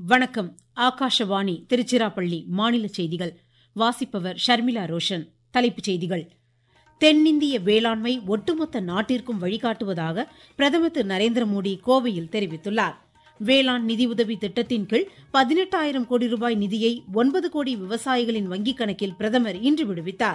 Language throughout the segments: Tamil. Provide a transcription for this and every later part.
வணக்கம் ஆகாஷவாணி திருச்சிராப்பள்ளி மாநில செய்திகள் வாசிப்பவர் ஷர்மிளா ரோஷன் தலைப்புச் செய்திகள் தென்னிந்திய வேளாண்மை ஒட்டுமொத்த நாட்டிற்கும் வழிகாட்டுவதாக பிரதமர் திரு நரேந்திர மோடி கோவையில் தெரிவித்துள்ளார் வேளாண் நிதியுதவி திட்டத்தின் கீழ் பதினெட்டாயிரம் கோடி ரூபாய் நிதியை ஒன்பது கோடி விவசாயிகளின் வங்கிக் கணக்கில் பிரதமர் இன்று விடுவித்தார்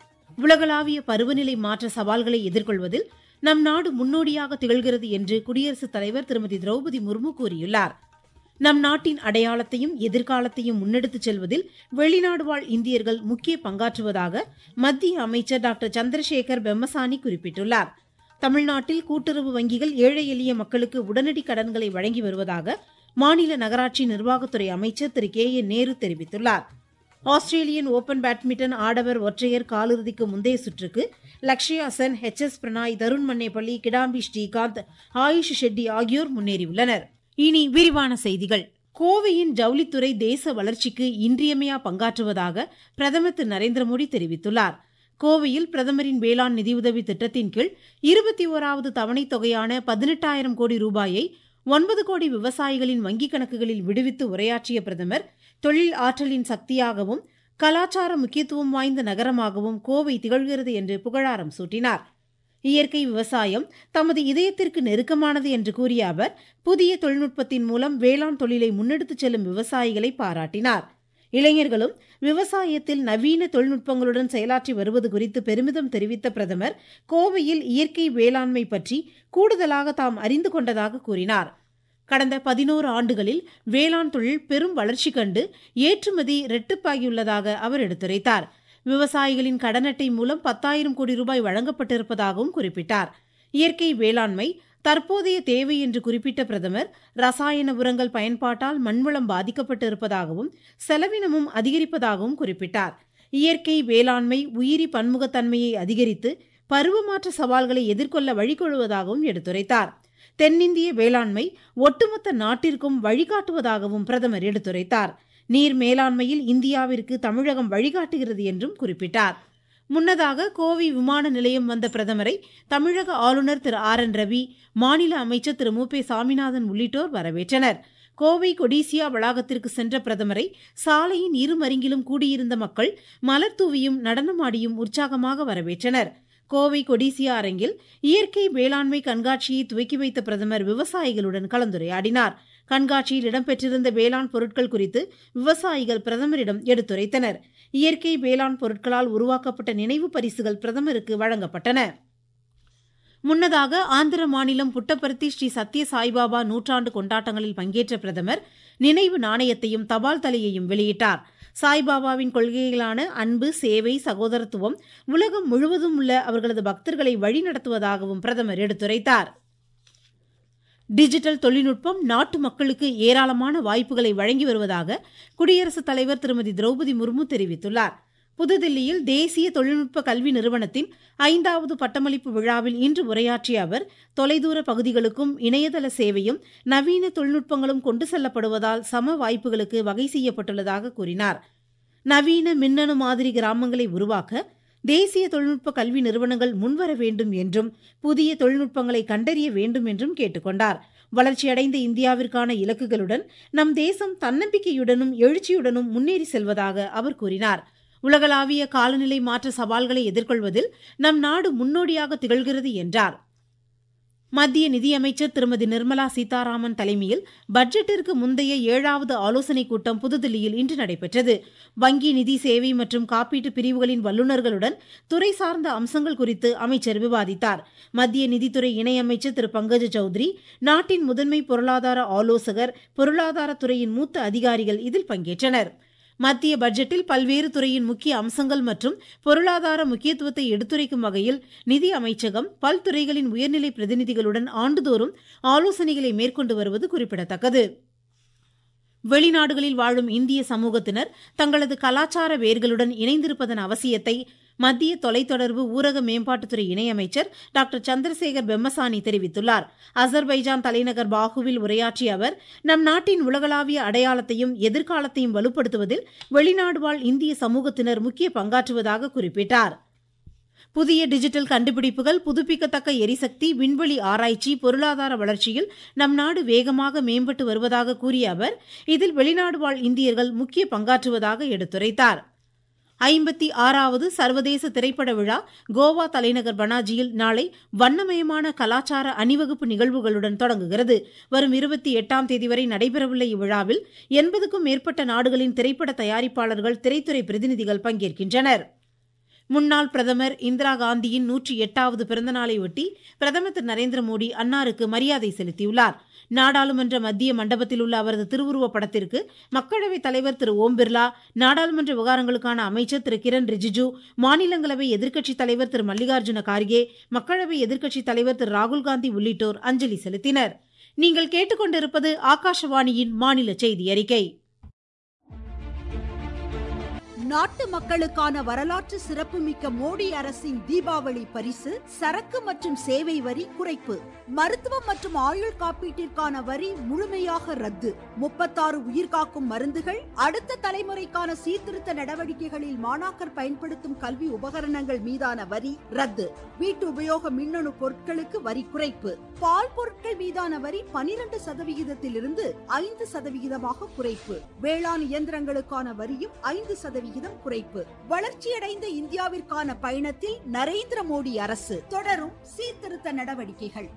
உலகளாவிய பருவநிலை மாற்ற சவால்களை எதிர்கொள்வதில் நம் நாடு முன்னோடியாக திகழ்கிறது என்று குடியரசுத் தலைவர் திருமதி திரௌபதி முர்மு கூறியுள்ளார் நம் நாட்டின் அடையாளத்தையும் எதிர்காலத்தையும் முன்னெடுத்துச் செல்வதில் வெளிநாடு வாழ் இந்தியர்கள் முக்கிய பங்காற்றுவதாக மத்திய அமைச்சர் டாக்டர் சந்திரசேகர் பெம்மசானி குறிப்பிட்டுள்ளார் தமிழ்நாட்டில் கூட்டுறவு வங்கிகள் ஏழை எளிய மக்களுக்கு உடனடி கடன்களை வழங்கி வருவதாக மாநில நகராட்சி நிர்வாகத்துறை அமைச்சர் திரு கே என் நேரு தெரிவித்துள்ளார் ஆஸ்திரேலியன் ஓபன் பேட்மிண்டன் ஆடவர் ஒற்றையர் காலிறுதிக்கு முந்தைய சுற்றுக்கு லக்ஷயா சென் ஹெச் எஸ் பிரணாய் தருண் மன்னேப்பள்ளி கிடாம்பி ஸ்ரீகாந்த் ஆயுஷ் ஷெட்டி ஆகியோர் முன்னேறியுள்ளனர் இனி விரிவான செய்திகள் கோவையின் ஜவுளித்துறை தேச வளர்ச்சிக்கு இன்றியமையா பங்காற்றுவதாக பிரதமர் திரு நரேந்திர மோடி தெரிவித்துள்ளார் கோவையில் பிரதமரின் வேளாண் நிதியுதவி திட்டத்தின் கீழ் இருபத்தி ஓராவது தவணைத் தொகையான பதினெட்டாயிரம் கோடி ரூபாயை ஒன்பது கோடி விவசாயிகளின் வங்கிக் கணக்குகளில் விடுவித்து உரையாற்றிய பிரதமர் தொழில் ஆற்றலின் சக்தியாகவும் கலாச்சார முக்கியத்துவம் வாய்ந்த நகரமாகவும் கோவை திகழ்கிறது என்று புகழாரம் சூட்டினார் இயற்கை விவசாயம் தமது இதயத்திற்கு நெருக்கமானது என்று கூறிய அவர் புதிய தொழில்நுட்பத்தின் மூலம் வேளாண் தொழிலை முன்னெடுத்துச் செல்லும் விவசாயிகளை பாராட்டினார் இளைஞர்களும் விவசாயத்தில் நவீன தொழில்நுட்பங்களுடன் செயலாற்றி வருவது குறித்து பெருமிதம் தெரிவித்த பிரதமர் கோவையில் இயற்கை வேளாண்மை பற்றி கூடுதலாக தாம் அறிந்து கொண்டதாக கூறினார் கடந்த பதினோரு ஆண்டுகளில் வேளாண் தொழில் பெரும் வளர்ச்சி கண்டு ஏற்றுமதி ரெட்டிப்பாகியுள்ளதாக அவர் எடுத்துரைத்தார் விவசாயிகளின் கடன் அட்டை மூலம் பத்தாயிரம் கோடி ரூபாய் வழங்கப்பட்டிருப்பதாகவும் குறிப்பிட்டார் இயற்கை வேளாண்மை தற்போதைய தேவை என்று குறிப்பிட்ட பிரதமர் ரசாயன உரங்கள் பயன்பாட்டால் மண்வளம் பாதிக்கப்பட்டு இருப்பதாகவும் செலவினமும் அதிகரிப்பதாகவும் குறிப்பிட்டார் இயற்கை வேளாண்மை உயிரி பன்முகத்தன்மையை அதிகரித்து பருவமாற்ற சவால்களை எதிர்கொள்ள வழிகொள்வதாகவும் எடுத்துரைத்தார் தென்னிந்திய வேளாண்மை ஒட்டுமொத்த நாட்டிற்கும் வழிகாட்டுவதாகவும் பிரதமர் எடுத்துரைத்தார் நீர் மேலாண்மையில் இந்தியாவிற்கு தமிழகம் வழிகாட்டுகிறது என்றும் குறிப்பிட்டார் முன்னதாக கோவை விமான நிலையம் வந்த பிரதமரை தமிழக ஆளுநர் திரு ஆர் என் ரவி மாநில அமைச்சர் திரு மு பே சாமிநாதன் உள்ளிட்டோர் வரவேற்றனர் கோவை கொடிசியா வளாகத்திற்கு சென்ற பிரதமரை சாலையின் இருமருங்கிலும் கூடியிருந்த மக்கள் மலர் தூவியும் நடனமாடியும் உற்சாகமாக வரவேற்றனர் கோவை கொடிசியா அரங்கில் இயற்கை வேளாண்மை கண்காட்சியை துவக்கி வைத்த பிரதமர் விவசாயிகளுடன் கலந்துரையாடினார் கண்காட்சியில் இடம்பெற்றிருந்த வேளாண் பொருட்கள் குறித்து விவசாயிகள் பிரதமரிடம் எடுத்துரைத்தனர் இயற்கை வேளாண் பொருட்களால் உருவாக்கப்பட்ட நினைவு பரிசுகள் பிரதமருக்கு வழங்கப்பட்டன முன்னதாக ஆந்திர மாநிலம் புட்டபர்த்தி ஸ்ரீ சத்ய சாய்பாபா நூற்றாண்டு கொண்டாட்டங்களில் பங்கேற்ற பிரதமர் நினைவு நாணயத்தையும் தபால் தலையையும் வெளியிட்டார் சாய்பாபாவின் கொள்கைகளான அன்பு சேவை சகோதரத்துவம் உலகம் முழுவதும் உள்ள அவர்களது பக்தர்களை வழிநடத்துவதாகவும் பிரதமர் எடுத்துரைத்தார் டிஜிட்டல் தொழில்நுட்பம் நாட்டு மக்களுக்கு ஏராளமான வாய்ப்புகளை வழங்கி வருவதாக குடியரசுத் தலைவர் திருமதி திரௌபதி முர்மு தெரிவித்துள்ளார் புதுதில்லியில் தேசிய தொழில்நுட்ப கல்வி நிறுவனத்தின் ஐந்தாவது பட்டமளிப்பு விழாவில் இன்று உரையாற்றிய அவர் தொலைதூர பகுதிகளுக்கும் இணையதள சேவையும் நவீன தொழில்நுட்பங்களும் கொண்டு செல்லப்படுவதால் சம வாய்ப்புகளுக்கு வகை செய்யப்பட்டுள்ளதாக கூறினார் நவீன மின்னணு மாதிரி கிராமங்களை உருவாக்க தேசிய தொழில்நுட்ப கல்வி நிறுவனங்கள் முன்வர வேண்டும் என்றும் புதிய தொழில்நுட்பங்களை கண்டறிய வேண்டும் என்றும் கேட்டுக்கொண்டார் வளர்ச்சியடைந்த இந்தியாவிற்கான இலக்குகளுடன் நம் தேசம் தன்னம்பிக்கையுடனும் எழுச்சியுடனும் முன்னேறி செல்வதாக அவர் கூறினார் உலகளாவிய காலநிலை மாற்ற சவால்களை எதிர்கொள்வதில் நம் நாடு முன்னோடியாக திகழ்கிறது என்றார் மத்திய நிதியமைச்சர் திருமதி நிர்மலா சீதாராமன் தலைமையில் பட்ஜெட்டிற்கு முந்தைய ஏழாவது ஆலோசனைக் கூட்டம் புதுதில்லியில் இன்று நடைபெற்றது வங்கி நிதி சேவை மற்றும் காப்பீட்டு பிரிவுகளின் வல்லுநர்களுடன் துறை சார்ந்த அம்சங்கள் குறித்து அமைச்சர் விவாதித்தார் மத்திய நிதித்துறை இணையமைச்சர் திரு பங்கஜ சௌத்ரி நாட்டின் முதன்மை பொருளாதார ஆலோசகர் பொருளாதாரத்துறையின் மூத்த அதிகாரிகள் இதில் பங்கேற்றனர் மத்திய பட்ஜெட்டில் பல்வேறு துறையின் முக்கிய அம்சங்கள் மற்றும் பொருளாதார முக்கியத்துவத்தை எடுத்துரைக்கும் வகையில் நிதி அமைச்சகம் பல்துறைகளின் உயர்நிலை பிரதிநிதிகளுடன் ஆண்டுதோறும் ஆலோசனைகளை மேற்கொண்டு வருவது குறிப்பிடத்தக்கது வெளிநாடுகளில் வாழும் இந்திய சமூகத்தினர் தங்களது கலாச்சார வேர்களுடன் இணைந்திருப்பதன் அவசியத்தை மத்திய தொலைத்தொடர்பு ஊரக மேம்பாட்டுத்துறை இணையமைச்சர் டாக்டர் சந்திரசேகர் பெம்மசானி தெரிவித்துள்ளார் அசர்பைஜான் தலைநகர் பாகுவில் உரையாற்றிய அவர் நம் நாட்டின் உலகளாவிய அடையாளத்தையும் எதிர்காலத்தையும் வலுப்படுத்துவதில் வெளிநாடு வாழ் இந்திய சமூகத்தினர் முக்கிய பங்காற்றுவதாக குறிப்பிட்டார் புதிய டிஜிட்டல் கண்டுபிடிப்புகள் புதுப்பிக்கத்தக்க எரிசக்தி விண்வெளி ஆராய்ச்சி பொருளாதார வளர்ச்சியில் நம் நாடு வேகமாக மேம்பட்டு வருவதாக கூறிய அவர் இதில் வெளிநாடு வாழ் இந்தியர்கள் முக்கிய பங்காற்றுவதாக எடுத்துரைத்தார் ஐம்பத்தி ஆறாவது சர்வதேச திரைப்பட விழா கோவா தலைநகர் பனாஜியில் நாளை வண்ணமயமான கலாச்சார அணிவகுப்பு நிகழ்வுகளுடன் தொடங்குகிறது வரும் இருபத்தி எட்டாம் தேதி வரை நடைபெறவுள்ள இவ்விழாவில் எண்பதுக்கும் மேற்பட்ட நாடுகளின் திரைப்பட தயாரிப்பாளர்கள் திரைத்துறை பிரதிநிதிகள் பங்கேற்கின்றனர் முன்னாள் பிரதமர் இந்திரா காந்தியின் நூற்றி எட்டாவது பிறந்தநாளையொட்டி பிரதமர் திரு நரேந்திர மோடி அன்னாருக்கு மரியாதை செலுத்தியுள்ளார் நாடாளுமன்ற மத்திய மண்டபத்தில் உள்ள அவரது திருவுருவப் படத்திற்கு மக்களவைத் தலைவர் திரு ஓம் பிர்லா நாடாளுமன்ற விவகாரங்களுக்கான அமைச்சர் திரு கிரண் ரிஜிஜு மாநிலங்களவை எதிர்க்கட்சித் தலைவர் திரு மல்லிகார்ஜுன கார்கே மக்களவை எதிர்க்கட்சித் தலைவர் திரு ராகுல்காந்தி உள்ளிட்டோர் அஞ்சலி செலுத்தினர் நீங்கள் கேட்டுக்கொண்டிருப்பது ஆகாஷவாணியின் மாநில செய்தி அறிக்கை நாட்டு மக்களுக்கான வரலாற்று சிறப்புமிக்க மோடி அரசின் தீபாவளி பரிசு சரக்கு மற்றும் சேவை வரி குறைப்பு மருத்துவம் மற்றும் ஆயுள் காப்பீட்டிற்கான வரி முழுமையாக ரத்து முப்பத்தாறு உயிர்காக்கும் மருந்துகள் அடுத்த தலைமுறைக்கான சீர்திருத்த நடவடிக்கைகளில் மாணாக்கர் பயன்படுத்தும் கல்வி உபகரணங்கள் மீதான வரி ரத்து வீட்டு உபயோக மின்னணு பொருட்களுக்கு வரி குறைப்பு பால் பொருட்கள் மீதான வரி பனிரெண்டு சதவிகிதத்திலிருந்து ஐந்து சதவிகிதமாக குறைப்பு வேளாண் இயந்திரங்களுக்கான வரியும் ஐந்து சதவிகிதம் குறைப்பு வளர்ச்சியடைந்த இந்தியாவிற்கான பயணத்தில் நரேந்திர மோடி அரசு தொடரும் சீர்திருத்த நடவடிக்கைகள்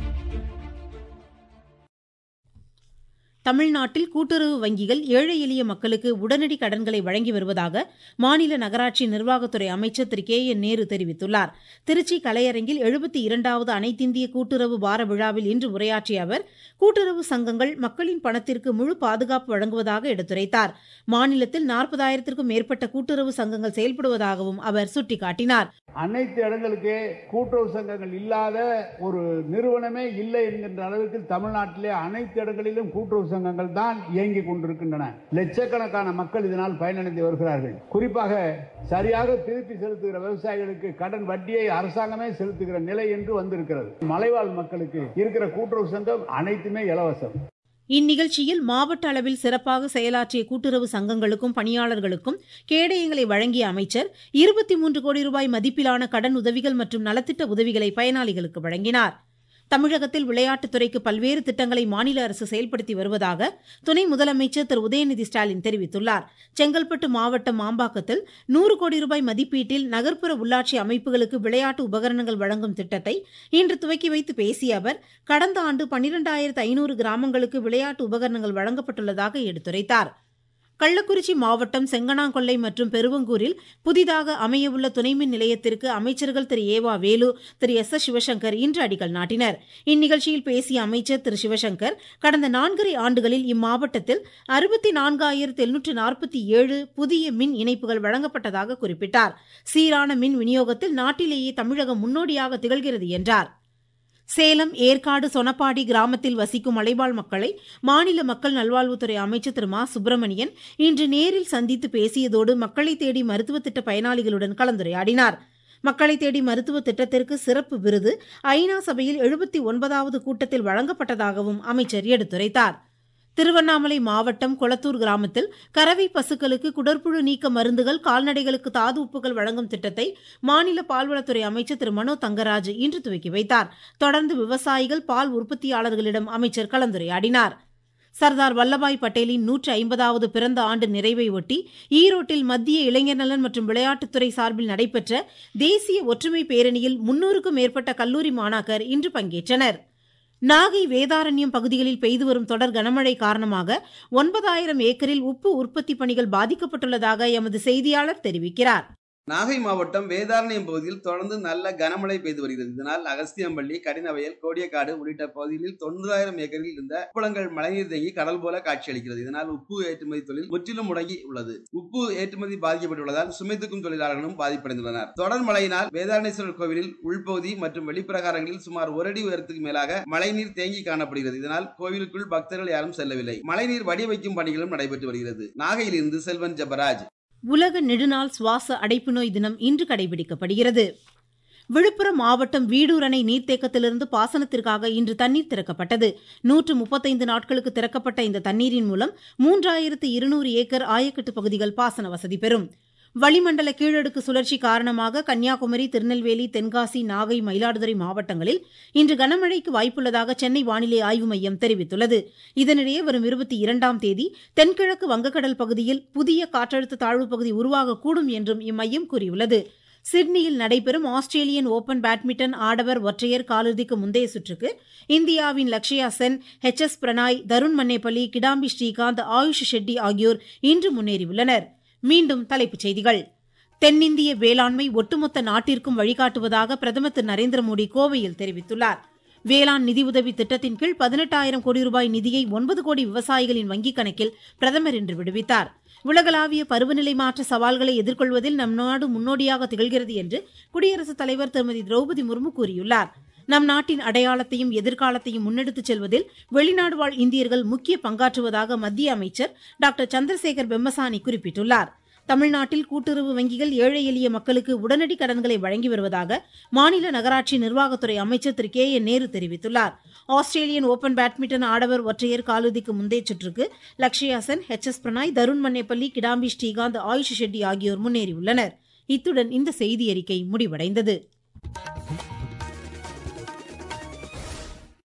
தமிழ்நாட்டில் கூட்டுறவு வங்கிகள் ஏழை எளிய மக்களுக்கு உடனடி கடன்களை வழங்கி வருவதாக மாநில நகராட்சி நிர்வாகத்துறை அமைச்சர் திரு கே என் நேரு தெரிவித்துள்ளார் திருச்சி கலையரங்கில் எழுபத்தி இரண்டாவது அனைத்திந்திய கூட்டுறவு வார விழாவில் இன்று உரையாற்றிய அவர் கூட்டுறவு சங்கங்கள் மக்களின் பணத்திற்கு முழு பாதுகாப்பு வழங்குவதாக எடுத்துரைத்தார் மாநிலத்தில் நாற்பதாயிரத்திற்கும் மேற்பட்ட கூட்டுறவு சங்கங்கள் செயல்படுவதாகவும் அவர் சுட்டிக்காட்டினார் அனைத்து இடங்களுக்கு கூட்டுறவு சங்கங்கள் இல்லாத ஒரு நிறுவனமே இல்லை என்கின்ற அளவுக்கு தமிழ்நாட்டிலே அனைத்து இடங்களிலும் கூட்டுறவு சங்கங்கள் தான் இயங்கிக் கொண்டிருக்கின்றன லட்சக்கணக்கான மக்கள் இதனால் பயனடைந்து வருகிறார்கள் குறிப்பாக சரியாக திருப்பி செலுத்துகிற விவசாயிகளுக்கு கடன் வட்டியை அரசாங்கமே செலுத்துகிற நிலை என்று வந்திருக்கிறது மலைவாழ் மக்களுக்கு இருக்கிற கூட்டுறவு சங்கம் அனைத்துமே இலவசம் இந்நிகழ்ச்சியில் மாவட்ட அளவில் சிறப்பாக செயலாற்றிய கூட்டுறவு சங்கங்களுக்கும் பணியாளர்களுக்கும் கேடயங்களை வழங்கிய அமைச்சர் இருபத்தி மூன்று கோடி ரூபாய் மதிப்பிலான கடன் உதவிகள் மற்றும் நலத்திட்ட உதவிகளை பயனாளிகளுக்கு வழங்கினார் தமிழகத்தில் விளையாட்டுத்துறைக்கு பல்வேறு திட்டங்களை மாநில அரசு செயல்படுத்தி வருவதாக துணை முதலமைச்சர் திரு உதயநிதி ஸ்டாலின் தெரிவித்துள்ளார் செங்கல்பட்டு மாவட்டம் மாம்பாக்கத்தில் நூறு கோடி ரூபாய் மதிப்பீட்டில் நகர்ப்புற உள்ளாட்சி அமைப்புகளுக்கு விளையாட்டு உபகரணங்கள் வழங்கும் திட்டத்தை இன்று துவக்கி வைத்து பேசிய அவர் கடந்த ஆண்டு பன்னிரண்டாயிரத்து ஐநூறு கிராமங்களுக்கு விளையாட்டு உபகரணங்கள் வழங்கப்பட்டுள்ளதாக எடுத்துரைத்தார் கள்ளக்குறிச்சி மாவட்டம் செங்கனாங்கொல்லை மற்றும் பெருவங்கூரில் புதிதாக அமையவுள்ள துணைமின் நிலையத்திற்கு அமைச்சர்கள் திரு ஏவா வேலு திரு எஸ் எஸ் சிவசங்கர் இன்று அடிக்கல் நாட்டினர் இந்நிகழ்ச்சியில் பேசிய அமைச்சர் திரு சிவசங்கர் கடந்த நான்கரை ஆண்டுகளில் இம்மாவட்டத்தில் அறுபத்தி நான்காயிரத்து எழுநூற்று நாற்பத்தி ஏழு புதிய மின் இணைப்புகள் வழங்கப்பட்டதாக குறிப்பிட்டார் சீரான மின் விநியோகத்தில் நாட்டிலேயே தமிழகம் முன்னோடியாக திகழ்கிறது என்றார் சேலம் ஏற்காடு சொனப்பாடி கிராமத்தில் வசிக்கும் மலைவாழ் மக்களை மாநில மக்கள் நல்வாழ்வுத்துறை அமைச்சர் திரு மா சுப்பிரமணியன் இன்று நேரில் சந்தித்து பேசியதோடு மக்களை தேடி மருத்துவ திட்ட பயனாளிகளுடன் கலந்துரையாடினார் மக்களை தேடி மருத்துவ திட்டத்திற்கு சிறப்பு விருது ஐநா சபையில் எழுபத்தி ஒன்பதாவது கூட்டத்தில் வழங்கப்பட்டதாகவும் அமைச்சர் எடுத்துரைத்தார் திருவண்ணாமலை மாவட்டம் கொளத்தூர் கிராமத்தில் கறவை பசுக்களுக்கு குடற்புழு நீக்க மருந்துகள் கால்நடைகளுக்கு தாது உப்புகள் வழங்கும் திட்டத்தை மாநில பால்வளத்துறை அமைச்சர் திரு மனோ தங்கராஜ் இன்று துவக்கி வைத்தார் தொடர்ந்து விவசாயிகள் பால் உற்பத்தியாளர்களிடம் அமைச்சர் கலந்துரையாடினார் சர்தார் வல்லபாய் பட்டேலின் நூற்றி ஐம்பதாவது பிறந்த ஆண்டு நிறைவை ஒட்டி ஈரோட்டில் மத்திய இளைஞர் நலன் மற்றும் விளையாட்டுத்துறை சார்பில் நடைபெற்ற தேசிய ஒற்றுமை பேரணியில் முன்னூறுக்கும் மேற்பட்ட கல்லூரி மாணாக்கர் இன்று பங்கேற்றனர் நாகை வேதாரண்யம் பகுதிகளில் பெய்து வரும் தொடர் கனமழை காரணமாக ஒன்பதாயிரம் ஏக்கரில் உப்பு உற்பத்தி பணிகள் பாதிக்கப்பட்டுள்ளதாக எமது செய்தியாளர் தெரிவிக்கிறார் நாகை மாவட்டம் வேதாரண்யம் பகுதியில் தொடர்ந்து நல்ல கனமழை பெய்து வருகிறது இதனால் அகஸ்தியம்பள்ளி கடினவயல் கோடியக்காடு உள்ளிட்ட பகுதிகளில் தொண்ணூறாயிரம் ஏக்கரில் இருந்த உப்பளங்கள் மழைநீர் தேங்கி கடல் போல காட்சியளிக்கிறது இதனால் உப்பு ஏற்றுமதி தொழில் முற்றிலும் முடங்கி உள்ளது உப்பு ஏற்றுமதி பாதிக்கப்பட்டுள்ளதால் சுமை தூக்கும் தொழிலாளர்களும் பாதிப்படைந்துள்ளனர் தொடர் மழையினால் வேதாரணேஸ்வரர் கோவிலில் உள்பகுதி மற்றும் வெளிப்பிரகாரங்களில் சுமார் ஒரு அடி உயரத்துக்கு மேலாக மழைநீர் தேங்கி காணப்படுகிறது இதனால் கோவிலுக்குள் பக்தர்கள் யாரும் செல்லவில்லை மழைநீர் வடி வைக்கும் பணிகளும் நடைபெற்று வருகிறது நாகையிலிருந்து செல்வன் ஜபராஜ் உலக நெடுநாள் சுவாச அடைப்பு நோய் தினம் இன்று கடைபிடிக்கப்படுகிறது விழுப்புரம் மாவட்டம் வீடூர் அணை நீர்த்தேக்கத்திலிருந்து பாசனத்திற்காக இன்று தண்ணீர் திறக்கப்பட்டது நூற்று முப்பத்தைந்து நாட்களுக்கு திறக்கப்பட்ட இந்த தண்ணீரின் மூலம் மூன்றாயிரத்து இருநூறு ஏக்கர் ஆயக்கட்டு பகுதிகள் பாசன வசதி பெறும் வளிமண்டல கீழடுக்கு சுழற்சி காரணமாக கன்னியாகுமரி திருநெல்வேலி தென்காசி நாகை மயிலாடுதுறை மாவட்டங்களில் இன்று கனமழைக்கு வாய்ப்புள்ளதாக சென்னை வானிலை ஆய்வு மையம் தெரிவித்துள்ளது இதனிடையே வரும் இருபத்தி இரண்டாம் தேதி தென்கிழக்கு வங்கக்கடல் பகுதியில் புதிய காற்றழுத்த தாழ்வு பகுதி உருவாகக்கூடும் என்றும் இம்மையம் கூறியுள்ளது சிட்னியில் நடைபெறும் ஆஸ்திரேலியன் ஓபன் பேட்மிண்டன் ஆடவர் ஒற்றையர் காலிறுதிக்கு முந்தைய சுற்றுக்கு இந்தியாவின் லக்ஷயா சென் ஹெச் எஸ் பிரணாய் தருண் மன்னேபள்ளி கிடாம்பி ஸ்ரீகாந்த் ஆயுஷ் ஷெட்டி ஆகியோர் இன்று முன்னேறியுள்ளனர் மீண்டும் தலைப்புச் செய்திகள் தென்னிந்திய வேளாண்மை ஒட்டுமொத்த நாட்டிற்கும் வழிகாட்டுவதாக பிரதமர் திரு நரேந்திர மோடி கோவையில் தெரிவித்துள்ளார் வேளாண் நிதியுதவி திட்டத்தின் கீழ் பதினெட்டாயிரம் கோடி ரூபாய் நிதியை ஒன்பது கோடி விவசாயிகளின் வங்கிக் கணக்கில் பிரதமர் இன்று விடுவித்தார் உலகளாவிய பருவநிலை மாற்ற சவால்களை எதிர்கொள்வதில் நம் நாடு முன்னோடியாக திகழ்கிறது என்று குடியரசுத் தலைவர் திருமதி திரௌபதி முர்மு கூறியுள்ளார் நம் நாட்டின் அடையாளத்தையும் எதிர்காலத்தையும் முன்னெடுத்துச் செல்வதில் வெளிநாடு வாழ் இந்தியர்கள் முக்கிய பங்காற்றுவதாக மத்திய அமைச்சர் டாக்டர் சந்திரசேகர் பெம்மசானி குறிப்பிட்டுள்ளார் தமிழ்நாட்டில் கூட்டுறவு வங்கிகள் ஏழை எளிய மக்களுக்கு உடனடி கடன்களை வழங்கி வருவதாக மாநில நகராட்சி நிர்வாகத்துறை அமைச்சர் திரு கே என் நேரு தெரிவித்துள்ளார் ஆஸ்திரேலியன் ஓபன் பேட்மிண்டன் ஆடவர் ஒற்றையர் காலிறுதிக்கு முந்தைய சுற்றுக்கு லக்ஷயா சென் ஹெச் எஸ் பிரணாய் தருண் மன்னேப்பள்ளி கிடாம்பி ஸ்ரீகாந்த் ஆயுஷ் ஷெட்டி ஆகியோர் முன்னேறியுள்ளனர் இத்துடன் இந்த செய்தியறிக்கை முடிவடைந்தது